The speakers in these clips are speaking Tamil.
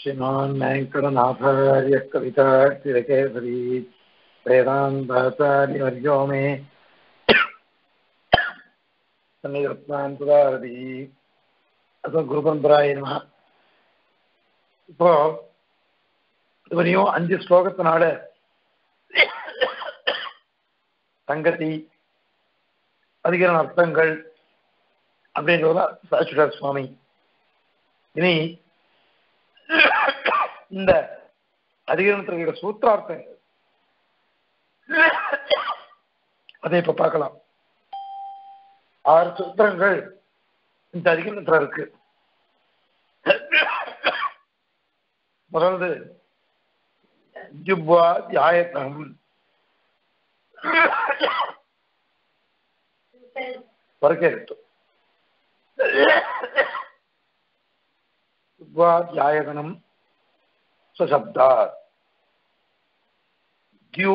श्रीमान् वेङ्कटनाथार्य कवितार्तिरकेसरी वेदान्ताचार्यवर्यो मे सन्निधत्तान् सुधारति असो குருபரம்பராய நம இப்போ இதுவரையும் அஞ்சு ஸ்லோகத்தினால சங்கதி அதிகரண அர்த்தங்கள் அப்படின்றத சாச்சுடார் சுவாமி இனி இந்த அதிகரணத்தில் இருக்கிற சூத்திரார்த்தங்கள் அதை இப்ப பார்க்கலாம் ஆறு சூத்திரங்கள் இந்த அதிகரணத்துல இருக்கு முதல்வது ஜுப்வா தியாயத்தம் ವರ್ಗೇರಿತ್ತು ಧ್ಯಾಯಗಣಂ ಸ್ವಶಬ್ದ தியூ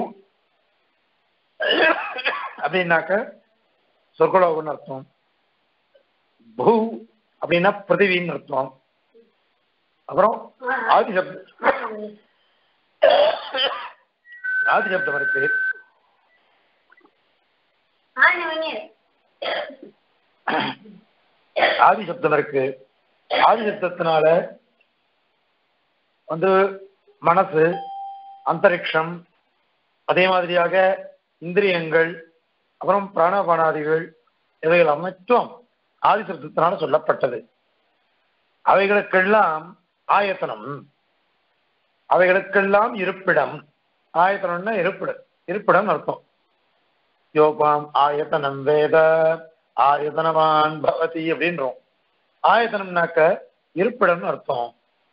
அப்படின்னாக்க சொர்க்கலோகம்னு அர்த்தம் பூ அப்படின்னா பிருத்திவின்னு அர்த்தம் அப்புறம் ஆதி சப்தம் ஆதி சப்தம் இருக்கு ஆதி சப்தம் இருக்கு ஆதி சப்தத்தினால வந்து மனசு அந்தரிக்ஷம் அதே மாதிரியாக இந்திரியங்கள் அப்புறம் பிராணபானாதிகள் இவைகள் அனைத்தும் ஆதி சப்தத்தினால சொல்லப்பட்டது அவைகளுக்கெல்லாம் ஆயத்தனம் அவைகளுக்கெல்லாம் இருப்பிடம் ஆயத்தனம்னா இருப்பிடம் இருப்பிடம் அர்த்தம் யோபாம் ஆயத்தனம் வேத ஆயத்தனவான் பவதி அப்படின்றோம் ஆயத்தனம்னாக்க இருப்பிடம்னு அர்த்தம்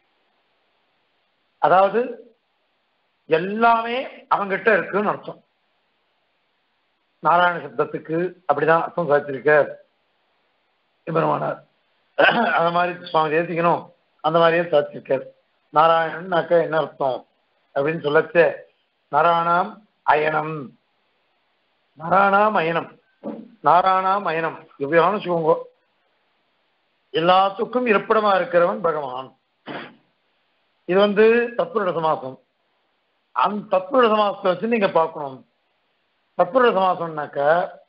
அதாவது எல்லாமே அவங்கிட்ட இருக்குன்னு அர்த்தம் நாராயண சப்தத்துக்கு அப்படிதான் அர்த்தம் சாதிச்சிருக்கார் பெருமானார் அந்த மாதிரி சுவாமி தேசிக்கணும் அந்த மாதிரியே சாதிச்சிருக்கார் நாராயணன்னாக்க என்ன அர்த்தம் அப்படின்னு சொல்லச்சே நாராயணாம் அயனம் நாராயணாம் அயனம் நாராயணாம் அயனம் எப்படியான வச்சுக்கோங்க எல்லாத்துக்கும் இருப்பிடமா இருக்கிறவன் பகவான் இது வந்து தத்புருட சமாசம் அந்த தத்புருட சமாசத்தை வச்சு நீங்க பார்க்கணும் தத்புருட சமாசம்னாக்க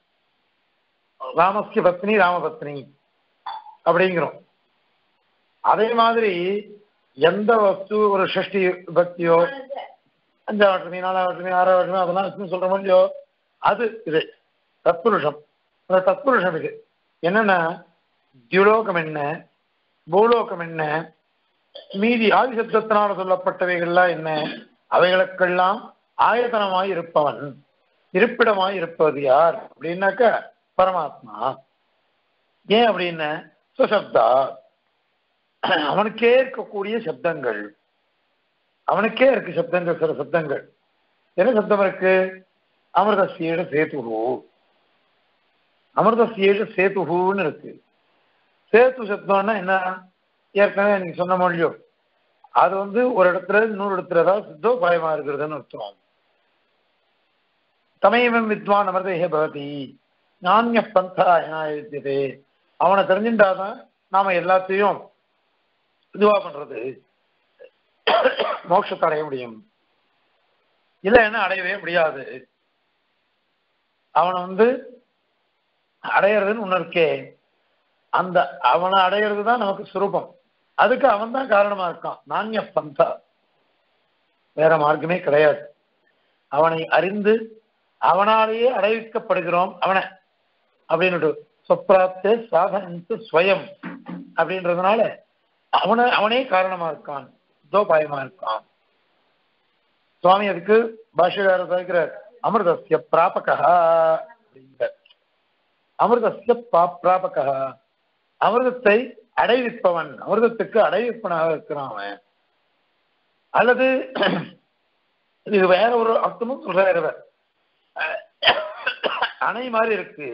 ராமஸ்ய பத்னி ராமபத்னி அப்படிங்கிறோம் அதே மாதிரி எந்த வஸ்து ஒரு ஷஷ்டி பக்தியோ அஞ்சாவட்டமி நாலாவட்டமி ஆறாவட்டமி அதெல்லாம் சொல்ற மாதிரியோ அது இது தத்புருஷம் அந்த தத்புருஷம் இது என்னன்னா தியுலோகம் என்ன பூலோகம் என்ன மீதி ஆதிசப்தத்தினால சொல்லப்பட்டவைகள்லாம் என்ன அவைகளுக்கெல்லாம் ஆயத்தனமாய் இருப்பவன் இருப்பிடமாய் இருப்பது யார் அப்படின்னாக்க பரமாத்மா ஏன் அப்படின்னு சுசப்தா அவனுக்கே இருக்கக்கூடிய சப்தங்கள் அவனுக்கே இருக்கு சப்தங்கள் சில சப்தங்கள் என்ன சப்தம் இருக்கு அமிர்தசீட சேத்துகு அமிர்தசீட சேத்துகுன்னு இருக்கு சேத்து சப்தம்னா என்ன ஏற்கனவே நீங்க சொன்ன மொழியோ அது வந்து ஒரு இடத்துல இன்னொரு இடத்துல ஏதாவது சித்தோ பயமா இருக்கிறதுன்னு அர்த்தம் தமயவன் வித்வான் அமிர்தேக பவதி நானிய பந்தா எனாயுத்தியதே அவனை தெரிஞ்சுட்டாதான் நாம எல்லாத்தையும் இதுவா பண்றது மோட்சத்தை அடைய முடியும் இல்லைன்னா அடையவே முடியாது அவனை வந்து அடையிறதுன்னு ஒண்ணு இருக்கே அந்த அவனை அடையிறது தான் நமக்கு சுரூபம் அதுக்கு அவன் தான் காரணமா இருக்கான் நானிய பந்தா வேற மார்க்கமே கிடையாது அவனை அறிந்து அவனாலேயே அடைவிக்கப்படுகிறோம் அவனை அப்படின்னு சொப்ராப்தே சாதனத்து ஸ்வயம் அப்படின்றதுனால அவனை அவனே காரணமா இருக்கான் தோபாயமா இருக்கான் சுவாமி அதுக்கு பாஷ்யகாரர் சொல்கிறார் அமிர்தசிய பிராபகா அப்படிங்கிற அமிர்தசிய பிராபகா அமிர்தத்தை அடைவிப்பவன் அமிர்தத்துக்கு அடைவிப்பனாக இருக்கிறான் அவன் அல்லது இது வேற ஒரு அர்த்தமும் சொல்றாரு அணை மாதிரி இருக்கு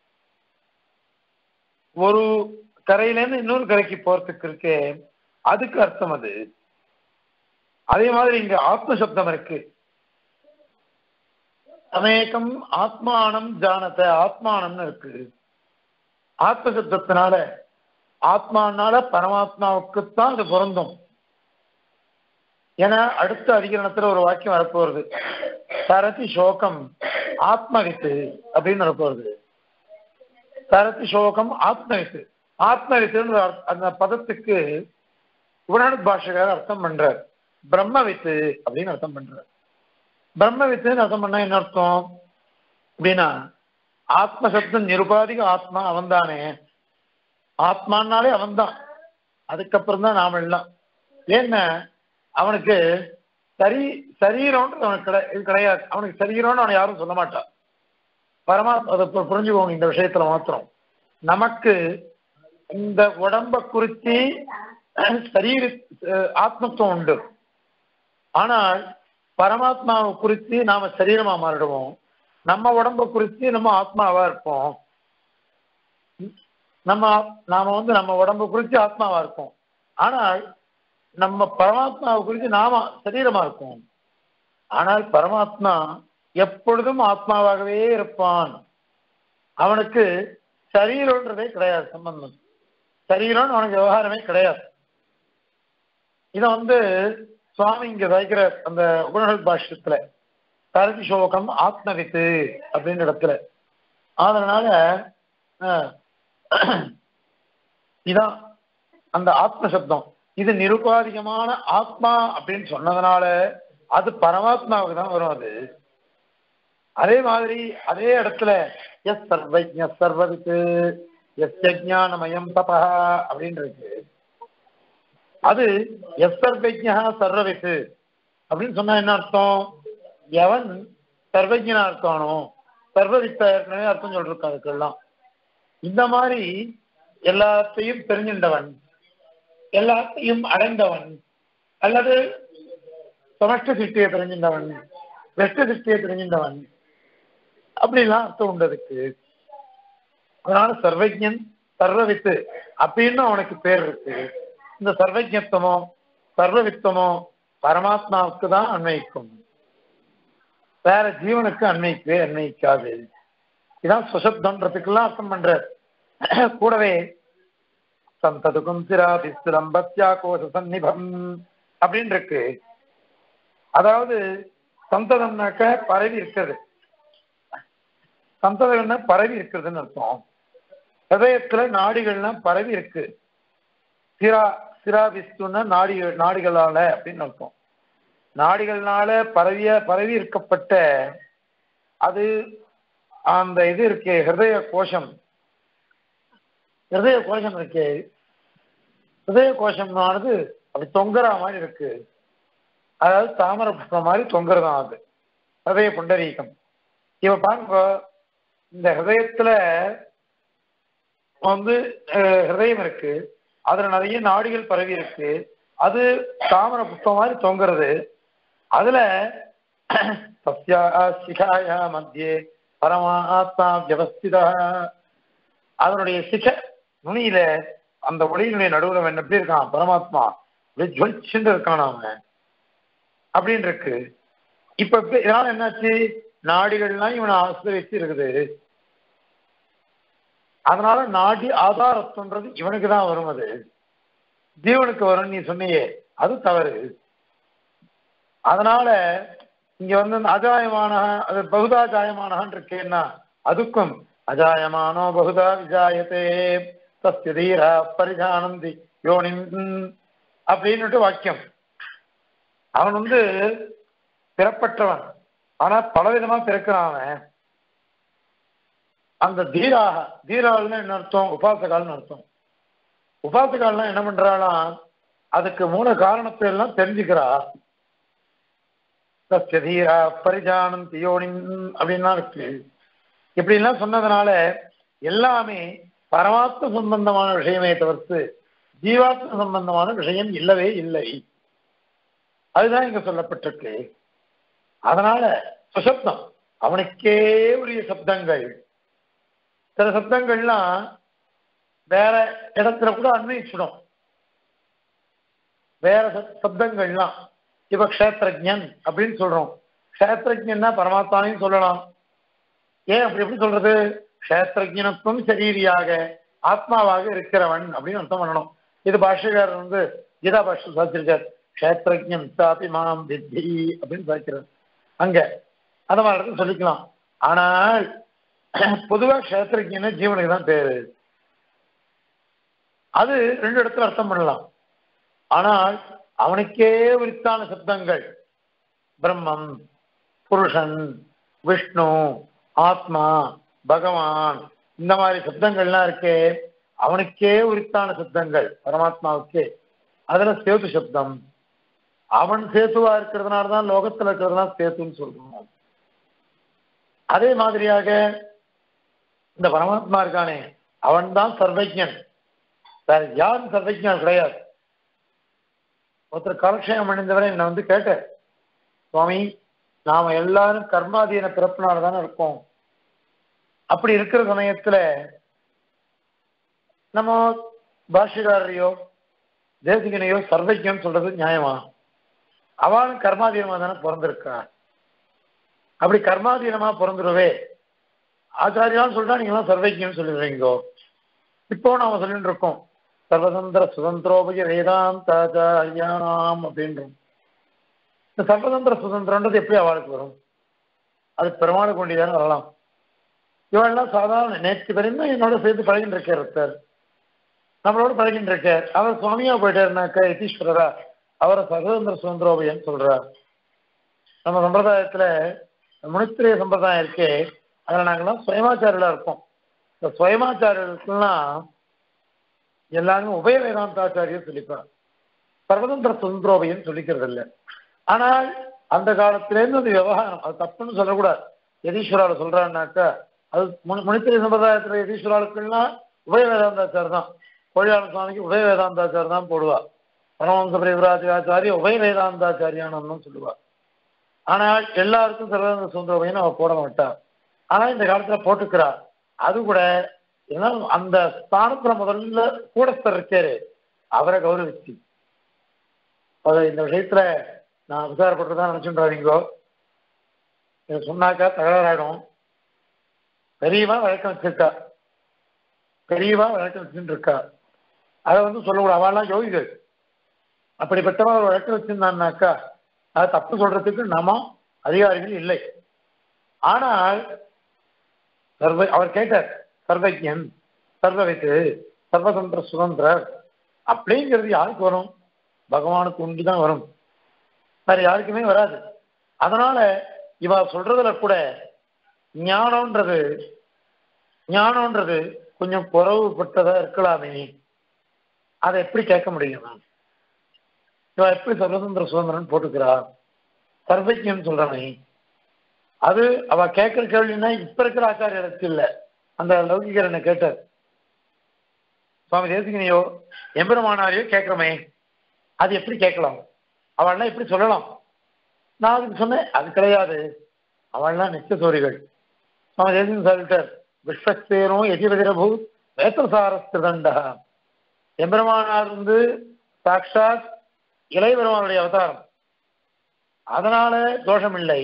ஒரு கரையிலேருந்து இன்னொரு கரைக்கு போறதுக்கு இருக்கே அதுக்கு அர்த்தம் அது அதே மாதிரி இங்க ஆத்ம சப்தம் இருக்கு அநேகம் ஆத்மானம் ஜானத ஆத்மானம்னு இருக்கு ஆத்ம சப்தத்தினால ஆத்மானால பரமாத்மாவுக்குத்தான் அது பொருந்தும் ஏன்னா அடுத்த அதிகரணத்துல ஒரு வாக்கியம் வரப்போறது சரதி சோகம் ஆத்மவித்து அப்படின்னு வரப்போறது சரதி சோகம் ஆத்மவித்து ஆத்மவித்துன்னு ஒரு அர்த்த- அந்த பதத்துக்கு உடனடி பாஷகார அர்த்தம் பண்றார் பிரம்மவித்து அப்படின்னு அர்த்தம் பண்றார் பிரம்மவித்துன்னு அர்த்தம் பண்ணா என்ன அர்த்தம் அப்படின்னா ஆத்ம சப்தம் நிருபாதிக ஆத்மா அவன்தானே ஆத்மானாலே அவன்தான் அதுக்கப்புறம் தான் நாம எல்லாம் ஏன்னா அவனுக்கு சரி சரீரம்ன்றது அவனுக்கு கிடை இது கிடையாது அவனுக்கு சரீரம்னு அவனை யாரும் சொல்ல மாட்டான் பரமாத்மா அதை பு- புரிஞ்சுக்கோங்க இந்த விஷயத்துல மாத்திரம் நமக்கு இந்த உடம்ப குறித்து சரீர அஹ், ஆத்மத்துவம் உண்டு ஆனால் பரமாத்மாவை குறித்து நாம சரீரமா மாறிடுவோம் நம்ம உடம்ப குறித்து நம்ம ஆத்மாவா இருப்போம் நம்ம நாம வந்து நம்ம உடம்ப குறித்து ஆத்மாவா இருப்போம் ஆனால் நம்ம பரமாத்மாவை குறித்து நாம சரீரமா இருப்போம் ஆனால் பரமாத்மா எப்பொழுதும் ஆத்மாவாகவே இருப்பான் அவனுக்கு சரீரம்ன்றதே கிடையாது சம்பந்தம் சரீரம்னு அவனுக்கு விவகாரமே கிடையாது இதை வந்து சுவாமி இங்க வைக்கிற அந்த உபநகல் பாஷ்யத்துல கரதி சோகம் ஆத்மவித்து அப்படின்னு இடத்துல அதனால அஹ், இதான் அந்த ஆத்ம சப்தம் இது நிருபாதிகமான ஆத்மா அப்படின்னு சொன்னதுனால அது பரமாத்மாவுக்கு தான் வரும் அது அதே மாதிரி அதே இடத்துல எஸ் சர்வஜ சர்வவித்து எஸ் ஞானமயம் தபா அப்படின்னு இருக்கு அது எஸ் சர்வஜா சர்வவித்து அப்படின்னு சொன்னா என்ன அர்த்தம் எவன் சர்வஜனா இருக்கானோ சர்வவித்த ஏற்கனவே அர்த்தம் சொல்லிருக்கா அதுக்கெல்லாம் இந்த மாதிரி எல்லாத்தையும் தெரிஞ்சின்றவன் எல்லாத்தையும் அடைந்தவன் அல்லது சமஷ்ட சிருஷ்டியை தெரிஞ்சின்றவன் வெஷ்ட சிருஷ்டியை தெரிஞ்சின்றவன் அப்படிலாம் அர்த்தம் உண்டு அதுக்கு அதனால சர்வஜன் சர்வவித்து அப்படின்னு அவனுக்கு பேர் இருக்கு இந்த சர்வஜத்துவமோ சர்வவித்தமோ பரமாத்மாவுக்கு தான் அன்வயிக்கும் வேற ஜீவனுக்கு அன்வயிக்கவே அன்வயிக்காது இதான் சுசப்தம்ன்றதுக்கெல்லாம் அர்த்தம் பண்ற கூடவே சந்ததுக்கும் சிராதி சிலம்பத்யா கோஷ சந்நிபம் அப்படின்னு இருக்கு அதாவது சந்ததம்னாக்க பரவி இருக்கிறது சந்ததம்னா பரவி இருக்கிறதுன்னு அர்த்தம் ஹதயத்துல நாடிகள்லாம் பரவி இருக்கு சிரா சிரா விஸ்துன்னா நாடி நாடிகளால அப்படின்னு அர்த்தம் நாடிகள்னால பரவிய பரவி இருக்கப்பட்ட அது அந்த இது இருக்கே ஹிருதய கோஷம் ஹிருதய கோஷம் இருக்கே ஹிருதய கோஷம்னானது அப்படி தொங்குற மாதிரி இருக்கு அதாவது தாமரை புஷ்பம் மாதிரி தொங்குறதான் அது ஹிருதய புண்டரீகம் இவ பாருங்க இந்த ஹிருதயத்துல வந்து அஹ், ஹிருதயம் இருக்கு அதுல நிறைய நாடிகள் பரவி இருக்கு அது தாமரை புஷ்பம் மாதிரி தொங்குறது அதுல சத்யா சிகாயா மத்தியே பரமாத்மா வியவஸ்திதா அதனுடைய சிக நுனியில அந்த ஒளியினுடைய நடுவுல அவன் எப்படி இருக்கான் பரமாத்மா அப்படியே ஜொலிச்சுட்டு இருக்கான் அவன் அப்படின்னு இருக்கு இப்ப இப்ப இதனால என்னாச்சு நாடிகள்லாம் இவனை ஆசிரியச்சு இருக்குது அதனால நாடி ஆதாரத்துன்றது இவனுக்கு தான் வரும் அது ஜீவனுக்கு வரும் நீ சொன்னியே அது தவறு அதனால இங்க வந்து இந்த அஜாயமான அது பகுதா ஜாயமானஹான் இருக்கேன்னா அதுக்கும் அஜாயமானோ பகுதா விஜாயத்தே தஸ்ய தீர பரிஜானந்தி யோனின் அப்படின்னுட்டு வாக்கியம் அவன் வந்து பிறப்பற்றவன் ஆனா பலவிதமா பிறக்கிறான் அவன் அந்த தீராக தீராள்னா என்ன அர்த்தம் உபாசகால்னு அர்த்தம் உபாசகால்லாம் என்ன பண்றாளாம் அதுக்கு மூல காரணத்தை எல்லாம் தெரிஞ்சுக்கிறா சத்திய தீரா பரிஜானம் தியோனின் அப்படின்லாம் இருக்கு இப்படிலாம் சொன்னதுனால எல்லாமே பரமாத்ம சம்பந்தமான விஷயமே தவிர்த்து ஜீவாத்ம சம்பந்தமான விஷயம் இல்லவே இல்லை அதுதான் இங்க சொல்லப்பட்டிருக்கு அதனால சுசப்தம் அவனுக்கே உரிய சப்தங்கள் சில சப்தங்கள்லாம் வேற இடத்துல கூட அன்வயிச்சிடும் வேற சப்- சப்தங்கள்லாம் இப்ப க்ஷேத்திரஜன் அப்படின்னு சொல்றோம் க்ஷேத்திரஜன்னா பரமாத்மாவையும் சொல்லலாம் ஏன் அப்படி எப்படி சொல்றது க்ஷேத்திரஜனுக்கும் சரீரியாக ஆத்மாவாக இருக்கிறவன் அப்படின்னு அர்த்தம் பண்ணணும் இது பாஷ்யக்காரர் வந்து கீதா பாஷ்யம் சாதிச்சிருக்கார் க்ஷேத்திரஜம் சாப்பி மாம் வித்தி அப்படின்னு சொல்லிக்கிறார் அங்க அந்த மாதிரி இடத்துல சொல்லிக்கலாம் ஆனால் பொதுவா க்ஷேத்திரஜன ஜீவனுக்கு தான் பேரு அது ரெண்டு இடத்துல அர்த்தம் பண்ணலாம் ஆனால் அவனுக்கே உரித்தான சப்தங்கள் பிரம்மம் புருஷன் விஷ்ணு ஆத்மா பகவான் இந்த மாதிரி சப்தங்கள்லாம் இருக்கே அவனுக்கே உரித்தான சப்தங்கள் பரமாத்மாவுக்கே அதுல சேது சப்தம் அவன் சேத்துவா இருக்கிறதுனால தான் லோகத்துல இருக்கிறதுலாம் சேத்துன்னு சொல்றோம் அதே மாதிரியாக இந்த பரமாத்மா இருக்கானே அவன் தான் சர்வஜன் வேற யாரும் சர்வஜன் கிடையாது ஒருத்தர் காலக்ஷேகம் அணிந்தவரை என்னை வந்து கேட்டார் சுவாமி நாம எல்லாரும் கர்மாதீன பிறப்பினால தானே இருக்கோம் அப்படி இருக்கிற சமயத்துல நம்ம பாஷ்யக்காரரையோ தேசிகனையோ சர்வஜன் சொல்றது நியாயமா அவளும் கர்மாதீனமா தானே பிறந்திருக்கா அப்படி கர்மாதீனமா பிறந்துருவே ஆச்சாரியான்னு சொல்லிட்டா நீங்களாம் சர்வஜன் சொல்லிடுறீங்கோ இப்போ நாம சொல்லிட்டு இருக்கோம் சர்வதந்திர சுதந்திரோபய வேதாந்தாச்சாரியானாம் அப்படின்றோம் இந்த சர்வதந்திர சுதந்திரன்றது எப்படி அவளுக்கு வரும் அது பெருமாளுக்கு வேண்டியதானே வரலாம் இவெல்லாம் சாதாரண நேற்று வரையும் என்னோட சேர்த்து பழகிட்டு இருக்கார் சார் நம்மளோட பழகிட்டு இருக்கார் அவர் சுவாமியா போயிட்டாருனாக்கா யதீஸ்வரரா அவரை சர்வதந்திர சுதந்திரோபயன்னு சொல்றார் நம்ம சம்பிரதாயத்துல முனித்திரிய சம்பிரதாயம் இருக்கே அதில் நாங்கள்லாம் சுயமாச்சாரியலா இருக்கோம் இந்த சுயமாச்சாரியர்களுக்கெல்லாம் எல்லாரும் உபய வேதாந்தாச்சாரியர் சொல்லிப்பார் சர்வதந்திர சுதந்திரோபயம் சொல்லிக்கிறது இல்லை ஆனால் அந்த காலத்திலேருந்து அது விவகாரம் அது தப்புன்னு சொல்லக்கூடாது யதீஸ்வரால சொல்றான்னாக்கா அது முனி- முனித்திரை சம்பிரதாயத்துல யதீஸ்வராளுக்கெல்லாம் உபய வேதாந்தாச்சார் தான் கோழியாள சுவாமிக்கு உபய வேதாந்தாச்சார் தான் போடுவா பரமஹம்ச பிரிவராஜாச்சாரி உபய வேதாந்தாச்சாரியானு சொல்லுவா ஆனால் எல்லாருக்கும் சர்வதந்திர சுதந்திரோபயம் அவ போட மாட்டா ஆனா இந்த காலத்துல போட்டுக்கிறா அது கூட ஏன்னா அந்த ஸ்தானத்துல முதல்ல கூடஸ்தர் இருக்காரு அவரை கௌரவிச்சு அது இந்த விஷயத்துல நான் விசாரப்பட்டுதான் நினைச்சுன்றாதீங்கோ இதை சொன்னாக்கா தகராறாயிடும் பெரியவா வழக்கம் வச்சிருக்கா பெரியவா வழக்கம் வச்சுட்டு இருக்கா அதை வந்து சொல்லக்கூடாது அவெல்லாம் யோகிகள் அப்படிப்பட்டவன் ஒரு வழக்கம் வச்சிருந்தான்னாக்கா அது தப்பு சொல்றதுக்கு நம்ம அதிகாரிகள் இல்லை ஆனால் சர்வ அவர் கேட்டார் சர்வஜன் சர்வவித்து சர்வதந்திர சுதந்திரர் அப்படிங்கிறது யாருக்கு வரும் பகவானுக்கு உண்டு தான் வரும் வேற யாருக்குமே வராது அதனால இவ சொல்றதுல கூட ஞானம்ன்றது ஞானம்ன்றது கொஞ்சம் குறவுபட்டதா இருக்கலாமே அதை எப்படி கேட்க முடியும் இவ எப்படி சர்வதந்திர சுதந்திரன் போட்டுக்கிறா சர்வஜன் சொல்றானே அது அவ கேட்கிற கேள்வின்னா இப்ப இருக்கிற ஆச்சாரியருக்கு இல்ல அந்த லௌகிகர் என்ன கேட்டார் சுவாமி தேசிகனையோ எம்பெருமானாரையோ கேட்கிறோமே அது எப்படி கேட்கலாம் அவள்லாம் எப்படி சொல்லலாம் நான் அதுக்கு சொன்னேன் அது கிடையாது அவள்லாம் நிச்சயசோரிகள் சுவாமி தேசிகன் சொல்லிட்டார் விஸ்வசேனும் எதிரதிரபு வேத்திரசாரஸ்திருதண்டா எம்பெருமானார் வந்து சாட்சாத் இளையபெருமானுடைய அவதாரம் அதனால தோஷமில்லை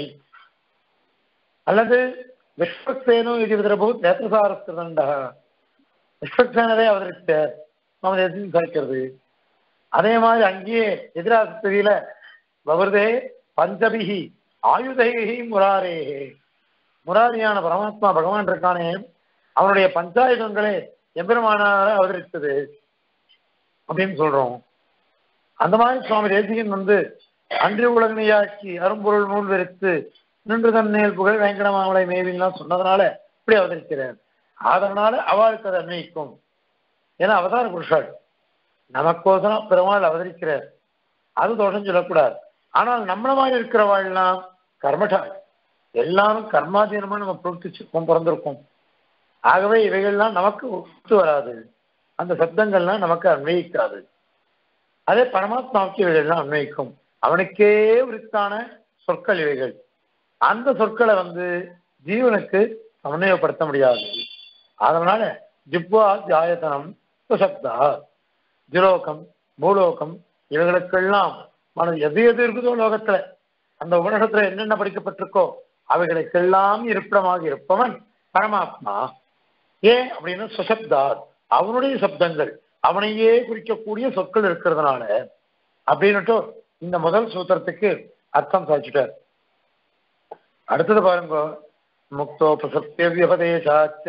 அல்லது விஸ்வசேனோ எதிரதிரபு நேத்திரசாரஸ்திருதண்டா விஸ்வசேனரே அவதரித்தார் சுவாமி தேசிகன் சாய்க்கிறது அதே மாதிரி அங்கேயே எதிராசத்தில வவருதே பஞ்சபிகி ஆயுதைகி முராரேகே முராரியான பரமாத்மா பகவான் இருக்கானே அவனுடைய பஞ்சாயுதங்களே எம்பெருமானார அவதரித்தது அப்படின்னு சொல்றோம் அந்த மாதிரி சுவாமி தேசிகன் வந்து அன்றி உலகனையாக்கி அரும்பொருள் நூல் வெறுத்து நின்று தன்னேல் புகழ் வேங்கடமாமலை மேவின்லாம் சொன்னதுனால இப்படி அவதரிக்கிறார் அதனால அவளுக்கு அது அன்வயிக்கும் ஏன்னா அவதார புருஷாள் நமக்கோசரம் பெருமாள் அவதரிக்கிறார் அது தோஷம் சொல்லக்கூடாது ஆனால் நம்மள மாதிரி இருக்கிறவாள்லாம் கர்மட்டாள் எல்லாரும் கர்மாதீனமா நம்ம பிரவர்த்திச்சிருக்கோம் பிறந்திருக்கோம் ஆகவே இவைகள்லாம் நமக்கு ஒத்து வராது அந்த சப்தங்கள்லாம் நமக்கு அன்வயிக்காது அதே பரமாத்மாவுக்கு இவைகள்லாம் அன்வயிக்கும் அவனுக்கே உரித்தான சொற்கள் இவைகள் அந்த சொற்களை வந்து ஜீவனுக்கு சமநிலைப்படுத்த முடியாது அதனால ஜிப்வா ஜாயத்தனம் சுசப்தா ஜுலோகம் பூலோகம் இவைகளுக்கெல்லாம் மனது எது எது இருக்குதோ லோகத்துல அந்த உலகத்துல என்னென்ன படிக்கப்பட்டிருக்கோ அவைகளுக்கெல்லாம் இருப்பிடமாக இருப்பவன் பரமாத்மா ஏன் அப்படின்னா சுசப்தார் அவனுடைய சப்தங்கள் அவனையே குறிக்கக்கூடிய சொற்கள் இருக்கிறதுனால அப்படின்னுட்டு இந்த முதல் சூத்திரத்துக்கு அர்த்தம் சாதிச்சுட்டார் அடுத்தது பாருங்க முக்தோபசத்திய வியபதேசாச்ச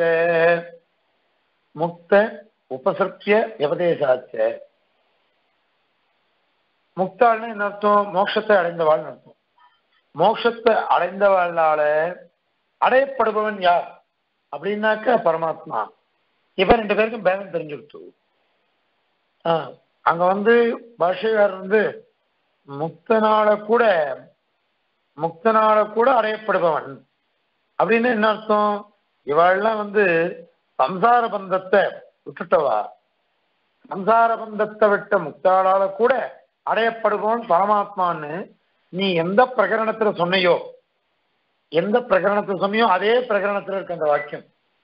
முக்த உபசத்திய வியபதேசாச்ச முக்தாள்னு என்ன அர்த்தம் மோட்சத்தை அடைந்தவாள் அர்த்தம் மோட்சத்தை அடைந்தவாளால அடையப்படுபவன் யார் அப்படின்னாக்க பரமாத்மா இப்ப ரெண்டு பேருக்கும் பேதம் தெரிஞ்சுடுச்சு ஆஹ் அங்க வந்து பாஷகார் வந்து முக்தனால கூட முக்தனால கூட அடையப்படுபவன் அப்படின்னு என்ன அர்த்தம் இவாள்லாம் வந்து சம்சார பந்தத்தை விட்டுட்டவா சம்சார பந்தத்தை விட்ட முக்தாளால கூட அடையப்படுபவன் பரமாத்மான்னு நீ எந்த பிரகரணத்துல சொன்னையோ எந்த பிரகரணத்துல சொன்னியோ அதே பிரகரணத்துல இருக்க அந்த வாக்கியம்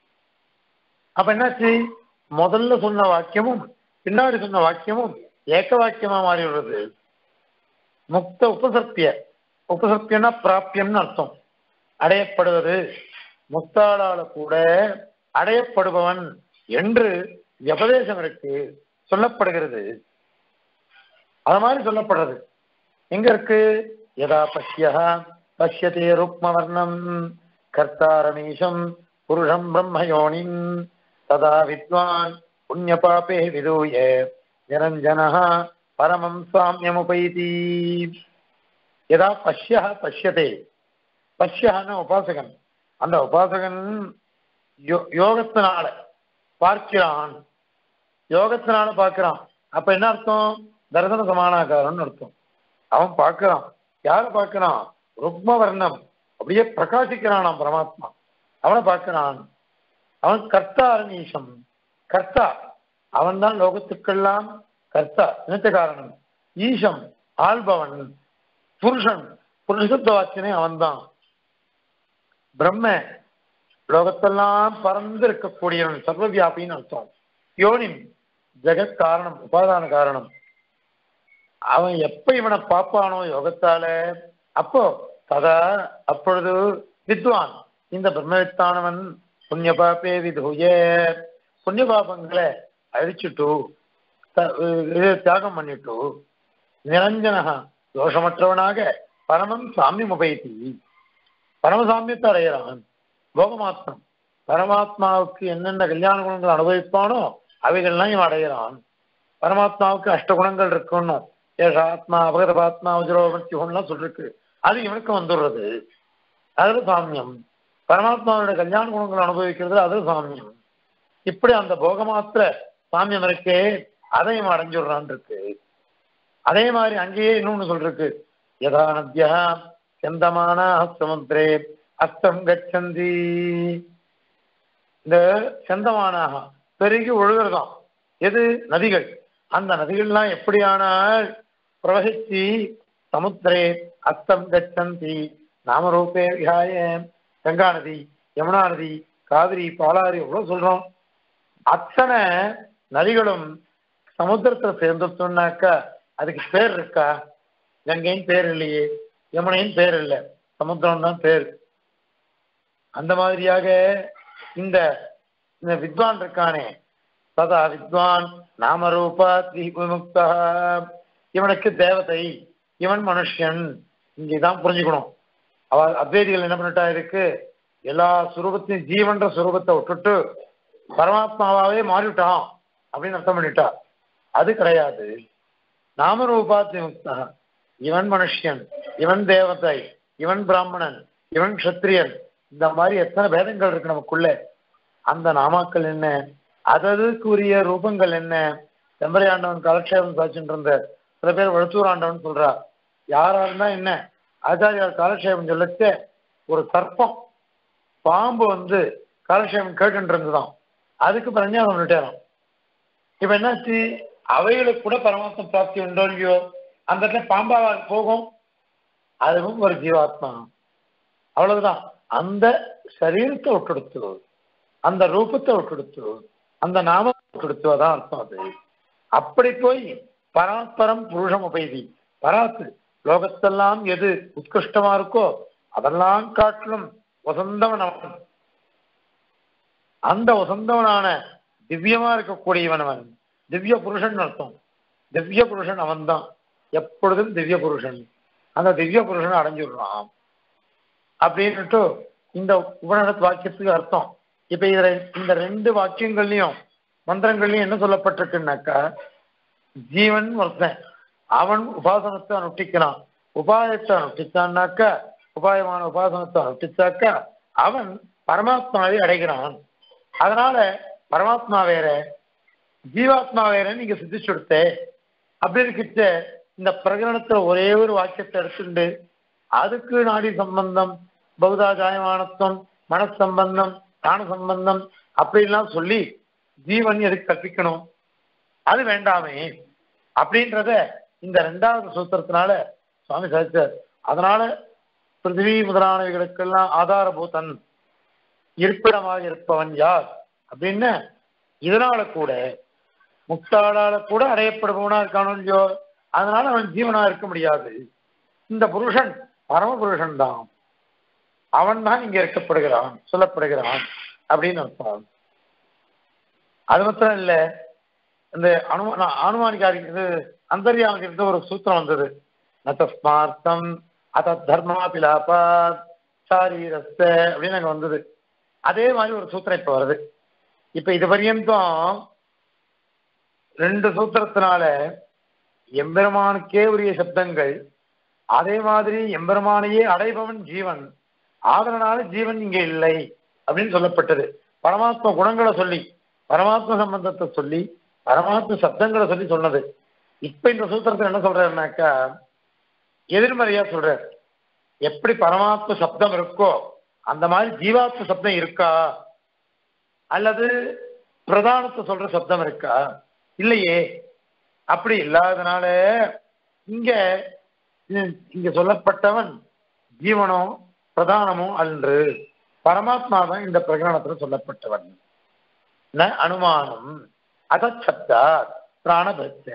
அப்ப என்னாச்சு முதல்ல சொன்ன வாக்கியமும் பின்னாடி சொன்ன வாக்கியமும் ஏக்க வாக்கியமா மாறி விடுறது முக்த உபசத்திய உபசத்தியம்னா பிராப்பியம்னு அர்த்தம் அடையப்படுவது முக்தாளால கூட அடையப்படுபவன் என்று உபதேசம் இருக்கு சொல்லப்படுகிறது அது மாதிரி சொல்லப்படுறது எங்க இருக்கு யதா பஷ்ய பஷ்யதே ருக்மவர்ணம் கர்த்தாரமீஷம் புருஷம் பிரம்மயோனிம் ததா வித்வான் புண்ணிய பாபே விதூய நிரஞ்சன பரமம் சாமியமுபைதி யதா பஷ்ய பஷ்யதே பஷ்யன்னு உபாசகன் அந்த உபாசகன் யோ- யோகத்தினால பார்க்கிறான் யோகத்தினால பார்க்கிறான் அப்ப என்ன அர்த்தம் தரிசன சமானாகாரம்னு அர்த்தம் அவன் பார்க்கிறான் யார பார்க்கிறான் ருக்ம வர்ணம் அப்படியே பிரகாசிக்கிறானாம் பரமாத்மா அவனை பார்க்கிறான் அவன் கர்த்தா அரணீஷம் கர்த்தா அவன் தான் லோகத்துக்கெல்லாம் கர்த்தா நினைத்த காரணம் ஈஷம் ஆள்பவன் புருஷன் புருஷத்துவ வாக்கியனே அவன்தான் பிரம்ம லோகத்தெல்லாம் பறந்து இருக்கக்கூடியவன் சர்வவியாபின்னு அர்த்தம் யோனின் ஜெகத் காரணம் உபாதான காரணம் அவன் எப்ப இவனை பார்ப்பானோ யோகத்தால அப்போ ததா அப்பொழுது வித்வான் இந்த பிரம்மவித்தானவன் புண்ணிய பாப்பே விதூய புண்ணிய பாபங்களை அழிச்சுட்டு த- இது தியாகம் பண்ணிட்டு நிரஞ்சனகா தோஷமற்றவனாக பரமம் சாமியம் உபயத்தி பரமசாமியத்தை அடைகிறான் போகமாத்மம் பரமாத்மாவுக்கு என்னென்ன கல்யாண குணங்கள் அனுபவிப்பானோ அவைகள்லாம் இவன் அடைகிறான் பரமாத்மாவுக்கு அஷ்டகுணங்கள் இருக்கணும் ஏஷாத்மா அபகதபாத்மா வஜ்ரோபத்தியம்லாம் சொல்லிருக்கு அது இவனுக்கு வந்துடுறது அதுல சாமியம் பரமாத்மாவோட கல்யாண குணங்கள் அனுபவிக்கிறது அது சாமியம் இப்படி அந்த போகமாத்திர சாமியம் இருக்கே அதை இவன் அடைஞ்சுடுறான் இருக்கு அதே மாதிரி அங்கேயே இன்னொன்னு சொல்லிருக்கு யதா நத்யா செந்தமான சமுத்திரே அஸ்தம் கச்சந்தி இந்த செந்தமானாக பெருகி ஒழுகிறதாம் எது நதிகள் அந்த நதிகள்லாம் எப்படியானால் பிரவகிச்சு சமுத்திரே அஸ்தம் கச்சந்தி நாமரூபே விஹாய கங்கா நதி யமுனா நதி காவிரி பாலாறு எவ்வளவு சொல்றோம் அத்தனை நதிகளும் சமுத்திரத்துல சேர்ந்துட்டோம்னாக்கா அதுக்கு பேர் இருக்கா கங்கையின் பேர் இல்லையே யமுனையின் பேர் இல்லை சமுத்திரம் தான் பேர் அந்த மாதிரியாக இந்த இந்த வித்வான் இருக்கானே சதா வித்வான் நாமரூபா விமுக்தா இவனுக்கு தேவதை இவன் மனுஷன் இங்கதான் புரிஞ்சுக்கணும் அவ அத்வைதிகள் என்ன பண்ணிட்டா இருக்கு எல்லா சுரூபத்தையும் ஜீவன்ற சுரூபத்தை விட்டுட்டு பரமாத்மாவாவே மாறிவிட்டான் அப்படின்னு அர்த்தம் பண்ணிட்டா அது கிடையாது நாமரூபாத்தி முக்தா இவன் மனுஷன் இவன் தேவதை இவன் பிராமணன் இவன் க்ஷத்திரியன் இந்த மாதிரி எத்தனை பேதங்கள் இருக்கு நமக்குள்ள அந்த நாமாக்கள் என்ன அததுக்குரிய ரூபங்கள் என்ன செம்பரை ஆண்டவன் காலக்ஷேபம் சாச்சிட்டு இருந்த சில பேர் வழுத்தூர் ஆண்டவன் சொல்றா யாரா இருந்தா என்ன ஆச்சாரியார் காலக்ஷேபம் சொல்லச்சே ஒரு சர்ப்பம் பாம்பு வந்து காலக்ஷேபம் கேட்டுட்டு இருந்துதான் அதுக்கு பிரஞ்சாதம் விட்டாராம் இப்ப என்னாச்சு அவைகளுக்கு கூட பரமாத்ம பிராப்தி உண்டோ இல்லையோ அந்த இடத்துல பாம்பாவா போகும் அதுவும் ஒரு ஜீவாத்மா அவ்வளவுதான் அந்த சரீரத்தை விட்டுடுத்து அந்த ரூபத்தை விட்டுடுத்து அந்த நாமத்தை விட்டுடுத்து அதான் அர்த்தம் அது அப்படி போய் பராத்பரம் புருஷம் உபயதி பராத்து லோகத்தெல்லாம் எது உத்கிருஷ்டமா இருக்கோ அதெல்லாம் காட்டிலும் வசந்தவன் அவன் அந்த வசந்தவனான திவ்யமா இருக்கக்கூடியவன் அவன் திவ்ய புருஷன் அர்த்தம் திவ்ய புருஷன் அவன்தான் எப்பொழுதும் திவ்ய புருஷன் அந்த திவ்ய புருஷனை அடைஞ்சிடுறான் அப்படின்னுட்டு இந்த உபநிடத்து வாக்கியத்துக்கு அர்த்தம் இப்ப இதுல இந்த ரெண்டு வாக்கியங்கள்லயும் மந்திரங்கள்லயும் என்ன சொல்லப்பட்டிருக்குன்னாக்கா ஜீவன் ஒருத்தன் அவன் உபாசனத்தை அனுஷ்டிக்கிறான் உபாயத்தை அனுஷ்டிச்சான்னாக்கா உபாயமான உபாசனத்தை அனுஷ்டிச்சாக்கா அவன் பரமாத்மாவை அடைகிறான் அதனால பரமாத்மா வேற ஜீவாத்மா வேற நீங்க சித்திச்சு கொடுத்தே அப்படி இருக்கிட்ட இந்த பிரகரணத்துல ஒரே ஒரு வாக்கியத்தை எடுத்துண்டு அதுக்கு நாடி சம்பந்தம் பௌதா ஜாயமானத்துவம் மனசம்பந்தம் ஞான சம்பந்தம் அப்படின்லாம் சொல்லி ஜீவன் எதுக்கு கற்பிக்கணும் அது வேண்டாமே அப்படின்றத இந்த ரெண்டாவது சூத்திரத்தினால சுவாமி சாதிச்சார் அதனால பிருத்திவி முதலானவைகளுக்கெல்லாம் ஆதாரபூதன் இருப்பிடமாக இருப்பவன் யார் அப்படின்னு இதனால கூட முக்தாளால கூட அடையப்படுபவனா இருக்கானோ இல்லையோ அதனால அவன் ஜீவனா இருக்க முடியாது இந்த புருஷன் பரம புருஷன் தான் அவன் தான் இங்க இருக்கப்படுகிறான் சொல்லப்படுகிறான் அப்படின்னு அர்த்தம் அது மாத்திரம் இல்ல இந்த அனுமா அனுமானிக்காரி இது அந்தர்யாமிக்கு ஒரு சூத்திரம் வந்தது நதஸ்மார்த்தம் அத தர்மாபிலாபா சாரீரஸ்த அப்படின்னு அங்க வந்தது அதே மாதிரி ஒரு சூத்திரம் இப்ப வருது இப்ப இது பர்யந்தம் ரெண்டு சூத்திரத்தினால எம்பெருமானுக்கே உரிய சப்தங்கள் அதே மாதிரி எம்பெருமானையே அடைபவன் ஜீவன் ஆதரனால ஜீவன் இங்க இல்லை அப்படின்னு சொல்லப்பட்டது பரமாத்ம குணங்களை சொல்லி பரமாத்ம சம்பந்தத்தை சொல்லி பரமாத்ம சப்தங்களை சொல்லி சொன்னது இப்ப இந்த சூத்திரத்தில் என்ன சொல்றாருனாக்கா எதிர்மறையா சொல்றார் எப்படி பரமாத்ம சப்தம் இருக்கோ அந்த மாதிரி ஜீவாத்ம சப்தம் இருக்கா அல்லது பிரதானத்தை சொல்ற சப்தம் இருக்கா இல்லையே அப்படி இல்லாதனால இங்க இங்க சொல்லப்பட்டவன் ஜீவனோ பிரதானமோ அன்று பரமாத்மா தான் இந்த பிரகரணத்துல சொல்லப்பட்டவன் ந அனுமானம் அதச்சப்தா பிராணபத்த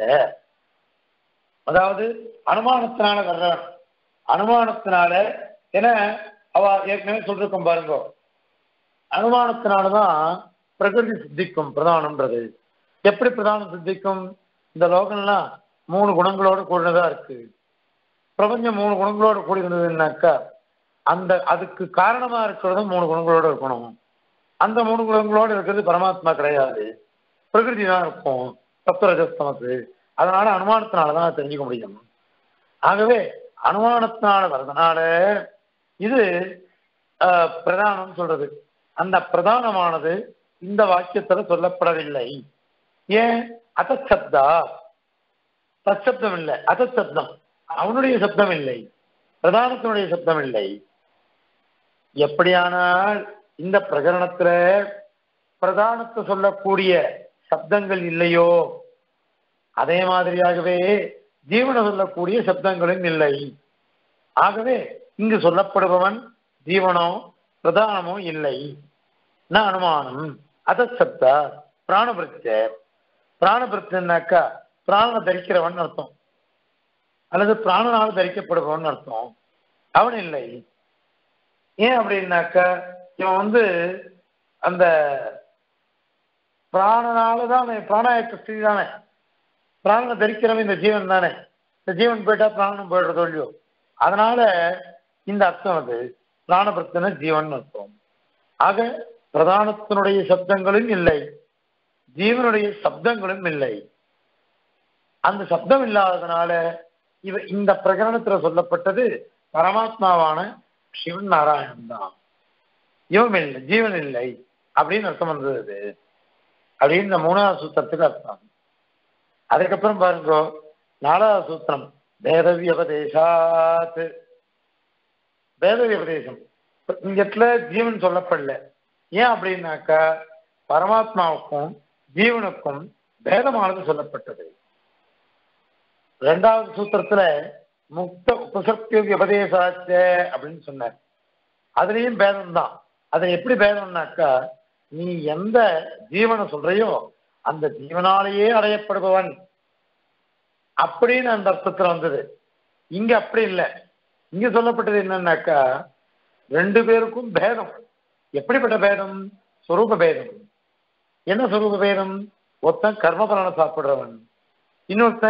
அதாவது அனுமானத்தினால வர்றவன் அனுமானத்தினால என அவ ஏற்கனவே சொல்லிருக்கோம் பாருங்க அனுமானத்தினாலதான் பிரகிருதி சித்திக்கும் பிரதானம்ன்றது எப்படி பிரதானம் சித்திக்கும் இந்த லோகம்லாம் மூணு குணங்களோட கூடினதா இருக்கு பிரபஞ்சம் மூணு குணங்களோட கூடி இருந்ததுன்னாக்கா அந்த அதுக்கு காரணமா இருக்கிறதும் மூணு குணங்களோட இருக்கணும் அந்த மூணு குணங்களோட இருக்கிறது பரமாத்மா கிடையாது பிரகிருதி தான் இருக்கும் சப்தரஜஸ்தமசு அதனால அனுமானத்தினாலதான் அதை தெரிஞ்சுக்க முடியும் ஆகவே அனுமானத்தினால வர்றதுனால இது பிரதானம் சொல்றது அந்த பிரதானமானது இந்த வாக்கியத்துல சொல்லப்படவில்லை ஏன் அதச்சப்தா தச்சப்தம் இல்லை அதச்சப்தம் அவனுடைய சப்தம் இல்லை பிரதானத்தினுடைய சப்தம் இல்லை எப்படியானால் இந்த பிரகரணத்துல பிரதானத்தை சொல்லக்கூடிய சப்தங்கள் இல்லையோ அதே மாதிரியாகவே ஜீவன சொல்லக்கூடிய சப்தங்களும் இல்லை ஆகவே இங்கு சொல்லப்படுபவன் ஜீவனோ பிரதானமோ இல்லை ந அனுமானம் அதசப்த பிராணபிருத்த பிராணபிருத்தன்னாக்கா பிராணனை தரிக்கிறவன் அர்த்தம் அல்லது பிராணனால் தரிக்கப்படுபவன் அர்த்தம் அவன் இல்லை ஏன் அப்படின்னாக்கா இவன் வந்து அந்த பிராணனாலதான் அவன் பிராணாயக்க ஸ்திதி தானே பிராணனை தரிக்கிறவன் இந்த ஜீவன் தானே இந்த ஜீவன் போயிட்டா பிராணம் போயிடுறது இல்லையோ அதனால இந்த அர்த்தம் அது பிராணபிரத்தன ஜீவன் அர்த்தம் ஆக பிரதானத்தினுடைய சப்தங்களும் இல்லை ஜீவனுடைய சப்தங்களும் இல்லை அந்த சப்தம் இல்லாததுனால இவ இந்த பிரகரணத்துல சொல்லப்பட்டது பரமாத்மாவான சிவன் நாராயணன் தான் இவன் இல்லை ஜீவன் இல்லை அப்படின்னு அர்த்தம் வந்தது அப்படின்னு இந்த மூணாவது சூத்திரத்துக்கு அர்த்தம் அதுக்கப்புறம் பாருங்க நாலாவது சூத்திரம் வேத வியபதேசாத் வேத வியபதேசம் இந்த இடத்துல ஜீவன் சொல்லப்படல ஏன் அப்படின்னாக்கா பரமாத்மாவுக்கும் ஜீவனுக்கும் பேதமானது சொல்லப்பட்டது ரெண்டாவது சூத்திரத்துல முக்த உபசக்தி விபதேசாச்ச அப்படின்னு சொன்னார் அதுலயும் பேதம் தான் அது எப்படி பேதம்னாக்கா நீ எந்த ஜீவனை சொல்றையோ அந்த ஜீவனாலேயே அடையப்படுபவன் அப்படின்னு அந்த அர்த்தத்துல வந்தது இங்க அப்படி இல்லை இங்க சொல்லப்பட்டது என்னன்னாக்கா ரெண்டு பேருக்கும் பேதம் எப்படிப்பட்ட பேதம் சொரூப பேதம் என்ன சொரூப பேதம் ஒருத்தன் கர்மபலனை சாப்பிடுறவன் இன்னொருத்தன்